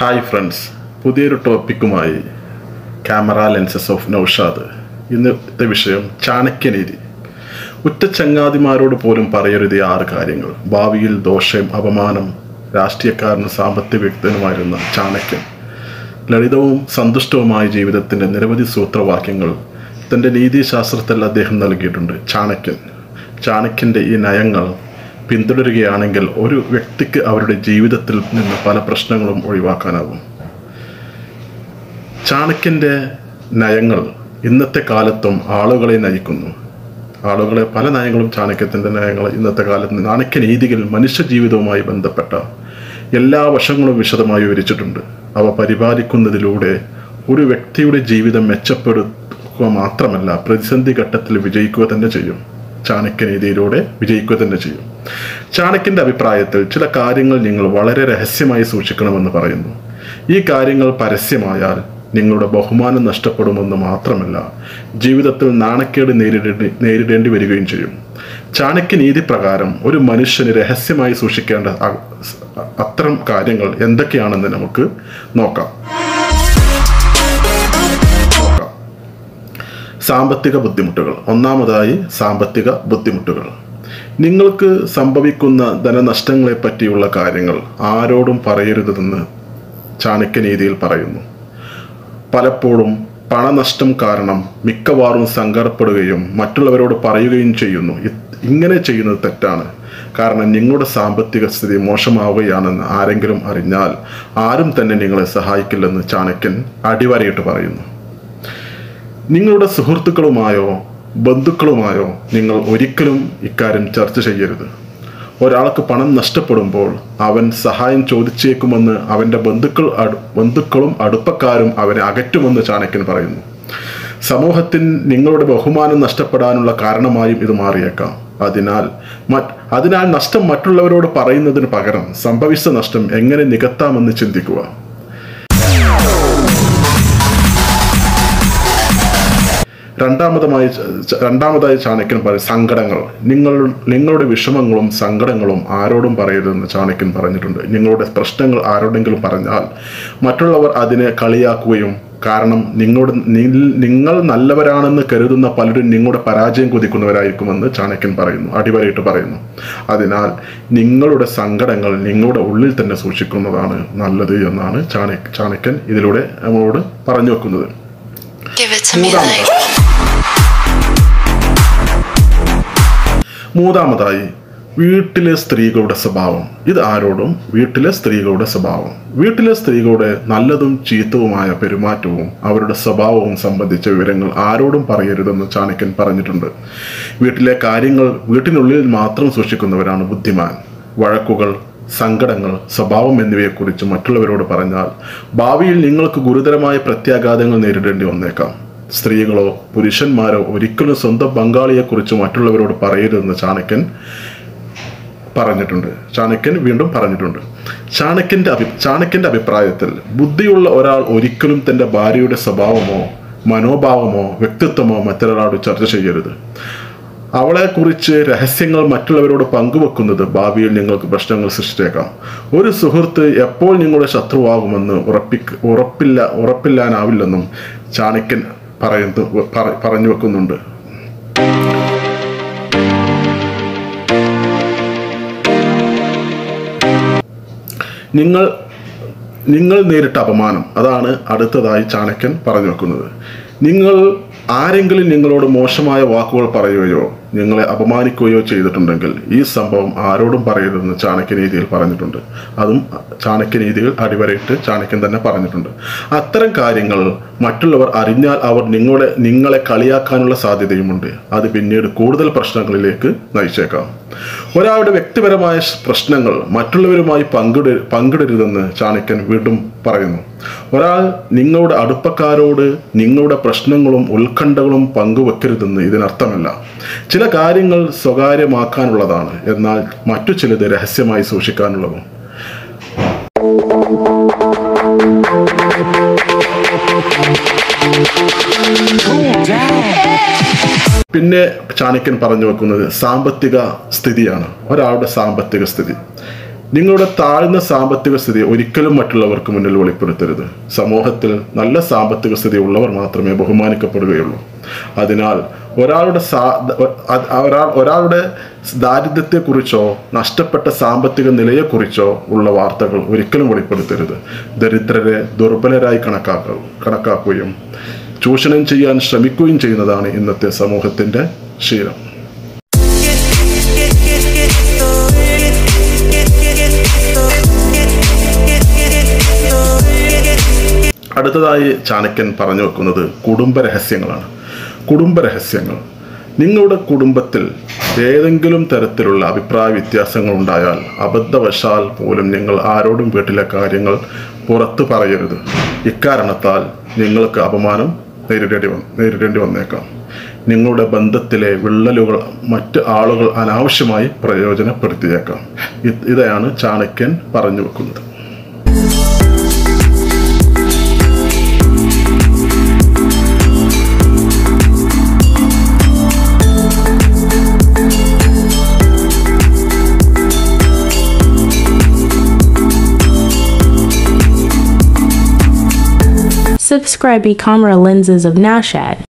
Hi friends പുതിയൊരു ടോപ്പിക്കുമായി camera lenses of Naushad ഇന്നത്തെ വിഷയം ചാണക്യനീതി ഉറ്റ ചങ്ങാതിമാരോട് പോലും പറയരുത് ഈ ആറ് കാര്യങ്ങൾ ഭാവിയിൽ ദോഷം അപമാനം രാഷ്ട്രീയക്കാരനും സാമ്പത്തിക വ്യക്തനുമായിരുന്ന ചാണക്യൻ ലളിതവും സന്തുഷ്ടവുമായ ജീവിതത്തിൻ്റെ നിരവധി സൂത്രവാക്യങ്ങൾ തൻ്റെ നീതിശാസ്ത്രത്തിൽ അദ്ദേഹം നൽകിയിട്ടുണ്ട് ചാണക്യൻ ചാണക്യൻ്റെ ഈ നയങ്ങൾ പിന്തുടരുകയാണെങ്കിൽ ഒരു വ്യക്തിക്ക് അവരുടെ ജീവിതത്തിൽ നിന്ന് പല പ്രശ്നങ്ങളും ഒഴിവാക്കാനാവും ചാണക്യൻ്റെ നയങ്ങൾ ഇന്നത്തെ കാലത്തും ആളുകളെ നയിക്കുന്നു ആളുകളെ പല നയങ്ങളും ചാണക്യത്തിൻ്റെ നയങ്ങൾ ഇന്നത്തെ കാലത്ത് ചാണക്യ നീതികൾ മനുഷ്യ ജീവിതവുമായി ബന്ധപ്പെട്ട എല്ലാ വശങ്ങളും വിശദമായി വിവരിച്ചിട്ടുണ്ട് അവ പരിപാലിക്കുന്നതിലൂടെ ഒരു വ്യക്തിയുടെ ജീവിതം മെച്ചപ്പെടുത്തുക മാത്രമല്ല പ്രതിസന്ധി ഘട്ടത്തിൽ വിജയിക്കുക തന്നെ ചെയ്യും ചാണക്യനീതിയിലൂടെ വിജയിക്കുക തന്നെ ചെയ്യും ചാണക്യന്റെ അഭിപ്രായത്തിൽ ചില കാര്യങ്ങൾ നിങ്ങൾ വളരെ രഹസ്യമായി സൂക്ഷിക്കണമെന്ന് പറയുന്നു ഈ കാര്യങ്ങൾ പരസ്യമായാൽ നിങ്ങളുടെ ബഹുമാനം നഷ്ടപ്പെടുമെന്ന് മാത്രമല്ല ജീവിതത്തിൽ നാണക്കേട് നേരിടേണ്ടി നേരിടേണ്ടി വരികയും ചെയ്യും ചാണക്യ നീതി പ്രകാരം ഒരു മനുഷ്യന് രഹസ്യമായി സൂക്ഷിക്കേണ്ട അ- അത്തരം കാര്യങ്ങൾ എന്തൊക്കെയാണെന്ന് നമുക്ക് നോക്കാം നോക്കാം സാമ്പത്തിക ബുദ്ധിമുട്ടുകൾ ഒന്നാമതായി സാമ്പത്തിക ബുദ്ധിമുട്ടുകൾ നിങ്ങൾക്ക് സംഭവിക്കുന്ന ധനനഷ്ടങ്ങളെ പറ്റിയുള്ള കാര്യങ്ങൾ ആരോടും പറയരുതെന്ന് ചാണക്യനീതിയിൽ പറയുന്നു പലപ്പോഴും പണനഷ്ടം കാരണം മിക്കവാറും സങ്കടപ്പെടുകയും മറ്റുള്ളവരോട് പറയുകയും ചെയ്യുന്നു ഇത് ഇങ്ങനെ ചെയ്യുന്നത് തെറ്റാണ് കാരണം നിങ്ങളുടെ സാമ്പത്തിക സ്ഥിതി മോശമാവുകയാണെന്ന് ആരെങ്കിലും അറിഞ്ഞാൽ ആരും തന്നെ നിങ്ങളെ സഹായിക്കില്ലെന്ന് ചാണക്യൻ അടിവരയിട്ട് പറയുന്നു നിങ്ങളുടെ സുഹൃത്തുക്കളുമായോ ബന്ധുക്കളുമായോ നിങ്ങൾ ഒരിക്കലും ഇക്കാര്യം ചർച്ച ചെയ്യരുത് ഒരാൾക്ക് പണം നഷ്ടപ്പെടുമ്പോൾ അവൻ സഹായം ചോദിച്ചേക്കുമെന്ന് അവൻ്റെ ബന്ധുക്കൾ അടു ബന്ധുക്കളും അടുപ്പക്കാരും അവനെ അകറ്റുമെന്ന് ചാണക്യൻ പറയുന്നു സമൂഹത്തിൽ നിങ്ങളുടെ ബഹുമാനം നഷ്ടപ്പെടാനുള്ള കാരണമായും ഇത് മാറിയേക്കാം അതിനാൽ മറ്റ് അതിനാൽ നഷ്ടം മറ്റുള്ളവരോട് പറയുന്നതിന് പകരം സംഭവിച്ച നഷ്ടം എങ്ങനെ നികത്താമെന്ന് ചിന്തിക്കുക രണ്ടാമതായി ച- രണ്ടാമതായി ചാണക്യൻ പറയും സങ്കടങ്ങൾ നിങ്ങൾ നിങ്ങളുടെ വിഷമങ്ങളും സങ്കടങ്ങളും ആരോടും പറയരുതെന്ന് ചാണക്യൻ പറഞ്ഞിട്ടുണ്ട് നിങ്ങളുടെ പ്രശ്നങ്ങൾ ആരോടെങ്കിലും പറഞ്ഞാൽ മറ്റുള്ളവർ അതിനെ കളിയാക്കുകയും കാരണം നിങ്ങളുടെ നിൽ- നിങ്ങൾ നല്ലവരാണെന്ന് കരുതുന്ന പലരും നിങ്ങളുടെ പരാജയം കുതിക്കുന്നവരായിരിക്കുമെന്ന് ചാണക്യൻ പറയുന്നു അടിവരയിട്ട് പറയുന്നു അതിനാൽ നിങ്ങളുടെ സങ്കടങ്ങൾ നിങ്ങളുടെ ഉള്ളിൽ തന്നെ സൂക്ഷിക്കുന്നതാണ് നല്ലത് എന്നാണ് ചാണക്യ ചാണക്യൻ ഇതിലൂടെ നമ്മളോട് പറഞ്ഞു വെക്കുന്നത് Give it to me മൂന്നാമതായി like മൂന്നാമതായി വീട്ടിലെ സ്ത്രീകളുടെ സ്വഭാവം ഇത് ആരോടും വീട്ടിലെ സ്ത്രീകളുടെ സ്വഭാവം വീട്ടിലെ സ്ത്രീകളുടെ നല്ലതും ചീത്തവുമായ പെരുമാറ്റവും അവരുടെ സ്വഭാവവും സംബന്ധിച്ച വിവരങ്ങൾ ആരോടും പറയരുതെന്ന് ചാണക്യൻ പറഞ്ഞിട്ടുണ്ട് വീട്ടിലെ കാര്യങ്ങൾ വീട്ടിനുള്ളിൽ മാത്രം സൂക്ഷിക്കുന്നവരാണ് ബുദ്ധിമാൻ വഴക്കുകൾ സങ്കടങ്ങൾ സ്വഭാവം എന്നിവയെക്കുറിച്ച് മറ്റുള്ളവരോട് പറഞ്ഞാൽ ഭാവിയിൽ നിങ്ങൾക്ക് ഗുരുതരമായ പ്രത്യാഘാതങ്ങൾ നേരിടേണ്ടി വന്നേക്കാം സ്ത്രീകളോ പുരുഷന്മാരോ ഒരിക്കലും സ്വന്തം പങ്കാളിയെക്കുറിച്ച് മറ്റുള്ളവരോട് പറയരുതെന്ന് ചാണക്യൻ പറഞ്ഞിട്ടുണ്ട് ചാണക്യൻ വീണ്ടും പറഞ്ഞിട്ടുണ്ട് ചാണക്യന്റെ അഭി ചാണക്യന്റെ അഭിപ്രായത്തിൽ ബുദ്ധിയുള്ള ഒരാൾ ഒരിക്കലും തന്റെ ഭാര്യയുടെ സ്വഭാവമോ മനോഭാവമോ വ്യക്തിത്വമോ മറ്റൊരാളോട് ചർച്ച ചെയ്യരുത് അവളെക്കുറിച്ച് രഹസ്യങ്ങൾ മറ്റുള്ളവരോട് പങ്കുവെക്കുന്നത് ഭാവിയിൽ നിങ്ങൾക്ക് പ്രശ്നങ്ങൾ സൃഷ്ടിച്ചേക്കാം ഒരു സുഹൃത്ത് എപ്പോൾ നിങ്ങളുടെ ശത്രുവാകുമെന്ന് ഉറപ്പിക്ക ഉറപ്പില്ല ഉറപ്പില്ലാനാവില്ലെന്നും ചാണക്യൻ പറയുന്നു പറ- പറഞ്ഞു വെക്കുന്നുണ്ട് നിങ്ങൾ നിങ്ങൾ നേരിട്ട അപമാനം അതാണ് അടുത്തതായി ചാണക്യൻ പറഞ്ഞു വെക്കുന്നത് നിങ്ങൾ ആരെങ്കിലും നിങ്ങളോട് മോശമായ വാക്കുകൾ പറയുകയോ നിങ്ങളെ അപമാനിക്കുകയോ ചെയ്തിട്ടുണ്ടെങ്കിൽ ഈ സംഭവം ആരോടും പറയരുതെന്ന് ചാണക്യനീതിയിൽ പറഞ്ഞിട്ടുണ്ട് അതും ചാണക്യനീതിയിൽ അടിവരയിട്ട് ചാണക്യൻ തന്നെ പറഞ്ഞിട്ടുണ്ട് അത്തരം കാര്യങ്ങൾ മറ്റുള്ളവർ അറിഞ്ഞാൽ അവർ നിങ്ങളെ നിങ്ങളെ കളിയാക്കാനുള്ള സാധ്യതയുമുണ്ട് അത് പിന്നീട് കൂടുതൽ പ്രശ്നങ്ങളിലേക്ക് നയിച്ചേക്കാം ഒരാളുടെ വ്യക്തിപരമായ സ് പ്രശ്നങ്ങൾ മറ്റുള്ളവരുമായി പങ്കിട പങ്കിടരുതെന്ന് ചാണക്യൻ വീണ്ടും പറയുന്നു ഒരാൾ നിങ്ങളുടെ അടുപ്പക്കാരോട് നിങ്ങളുടെ പ്രശ്നങ്ങളും ഉത്കണ്ഠകളും പങ്കുവെക്കരുതെന്ന് ഇതിനർത്ഥമല്ല ചില കാര്യങ്ങൾ സ്വകാര്യമാക്കാനുള്ളതാണ് എന്നാൽ മറ്റു ചിലത് രഹസ്യമായി സൂക്ഷിക്കാനുള്ളതും പിന്നെ ചാണക്യൻ പറഞ്ഞു വെക്കുന്നത് സാമ്പത്തിക സ്ഥിതിയാണ് ഒരാളുടെ സാമ്പത്തിക സ്ഥിതി നിങ്ങളുടെ താഴ്ന്ന സാമ്പത്തിക സ്ഥിതി ഒരിക്കലും മറ്റുള്ളവർക്ക് മുന്നിൽ വെളിപ്പെടുത്തരുത് സമൂഹത്തിൽ നല്ല സാമ്പത്തിക സ്ഥിതി ഉള്ളവർ മാത്രമേ ബഹുമാനിക്കപ്പെടുകയുള്ളൂ അതിനാൽ ഒരാളുടെ സാ അ- ഒരാൾ ഒരാളുടെ ദാരിദ്ര്യത്തെക്കുറിച്ചോ നഷ്ടപ്പെട്ട സാമ്പത്തിക നിലയെക്കുറിച്ചോ ഉള്ള വാർത്തകൾ ഒരിക്കലും വെളിപ്പെടുത്തരുത് ദരിദ്രരെ ദുർബലരായി കണക്കാക്ക കണക്കാക്കുകയും ചൂഷണം ചെയ്യാൻ ശ്രമിക്കുകയും ചെയ്യുന്നതാണ് ഇന്നത്തെ സമൂഹത്തിൻ്റെ ശീലം അടുത്തതായി ചാണക്യൻ പറഞ്ഞു വെക്കുന്നത് കുടുംബ രഹസ്യങ്ങളാണ് കുടുംബ രഹസ്യങ്ങൾ നിങ്ങളുടെ കുടുംബത്തിൽ ഏതെങ്കിലും തരത്തിലുള്ള അഭിപ്രായ വ്യത്യാസങ്ങൾ ഉണ്ടായാൽ അബദ്ധവശാൽ പോലും നിങ്ങൾ ആരോടും വീട്ടിലെ കാര്യങ്ങൾ പുറത്തു പറയരുത് ഇക്കാരണത്താൽ നിങ്ങൾക്ക് അപമാനം നേരിടേണ്ടി വ- നേരിടേണ്ടി വന്നേക്കാം നിങ്ങളുടെ ബന്ധത്തിലെ വിള്ളലുകൾ മറ്റ് ആളുകൾ അനാവശ്യമായി പ്രയോജനപ്പെടുത്തിയേക്കാം ഇത് ഇതാണ് ചാണക്യൻ പറഞ്ഞു വെക്കുന്നത് Subscribe Camera Lenses of Nashad.